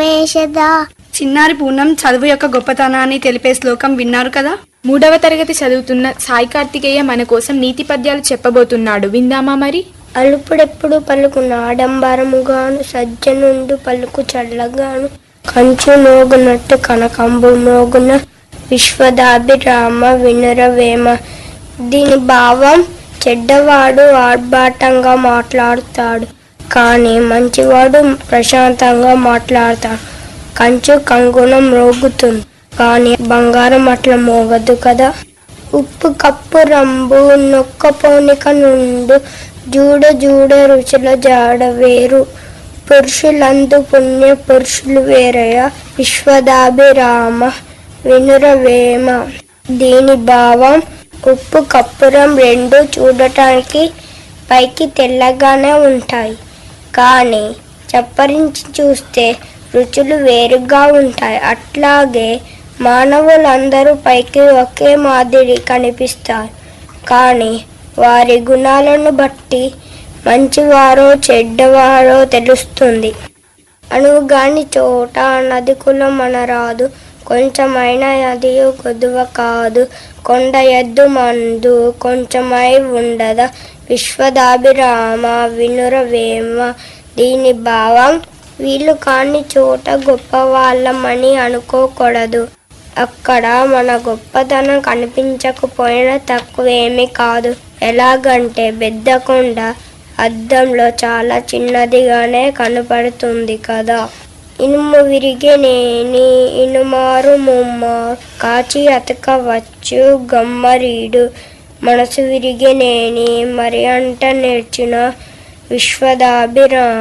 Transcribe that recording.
వేషదా చిన్నారి పూర్ణం చదువు యొక్క గొప్పతనాన్ని తెలిపే శ్లోకం విన్నారు కదా మూడవ తరగతి చదువుతున్న సాయి కార్తికేయ మన కోసం నీతి పద్యాలు చెప్పబోతున్నాడు విందామా మరి అలుపుడెప్పుడు పలుకున్న ఆడంబరముగాను సజ్జనుండు పలుకు చల్లగాను కంచు మోగునట్టు కనకంబు మోగున విశ్వదాభిరామ వినురవేమ దీని భావం చెడ్డవాడు ఆర్భాటంగా మాట్లాడుతాడు కానీ మంచివాడు ప్రశాంతంగా మాట్లాడతాడు కంచు కంగుణం రోగుతుంది కానీ బంగారం అట్లా మోగదు కదా ఉప్పు కప్పు రంబు నొక్క పోనిక నుండు జూడ జూడ రుచుల జాడ వేరు పురుషులందు పుణ్య పురుషులు వేరయ విశ్వదాభిరామ వినురవేమ దీని భావం ఉప్పు కప్పురం రెండు చూడటానికి పైకి తెల్లగానే ఉంటాయి కానీ చప్పరించి చూస్తే రుచులు వేరుగా ఉంటాయి అట్లాగే మానవులందరూ పైకి ఒకే మాదిరి కనిపిస్తారు కానీ వారి గుణాలను బట్టి మంచివారో చెడ్డవారో తెలుస్తుంది అనుగాని చోట నది కులం అనరాదు కొంచెమైనా అది కొదువ కాదు కొండ ఎద్దు మందు కొంచెమై ఉండద విశ్వదాభిరామ వినురవేమ దీని భావం వీళ్ళు కాని చోట గొప్ప వాళ్ళమని అనుకోకూడదు అక్కడ మన గొప్పతనం కనిపించకపోయినా తక్కువేమీ కాదు ఎలాగంటే బెద్దకొండ అద్దంలో చాలా చిన్నదిగానే కనపడుతుంది కదా ఇనుము విరిగేనేని ఇనుమారు ముమ్మారు కాచి అతకవచ్చు గమ్మరీడు మనసు విరిగేనేని మరి అంట నేర్చిన విశ్వదాభిరామ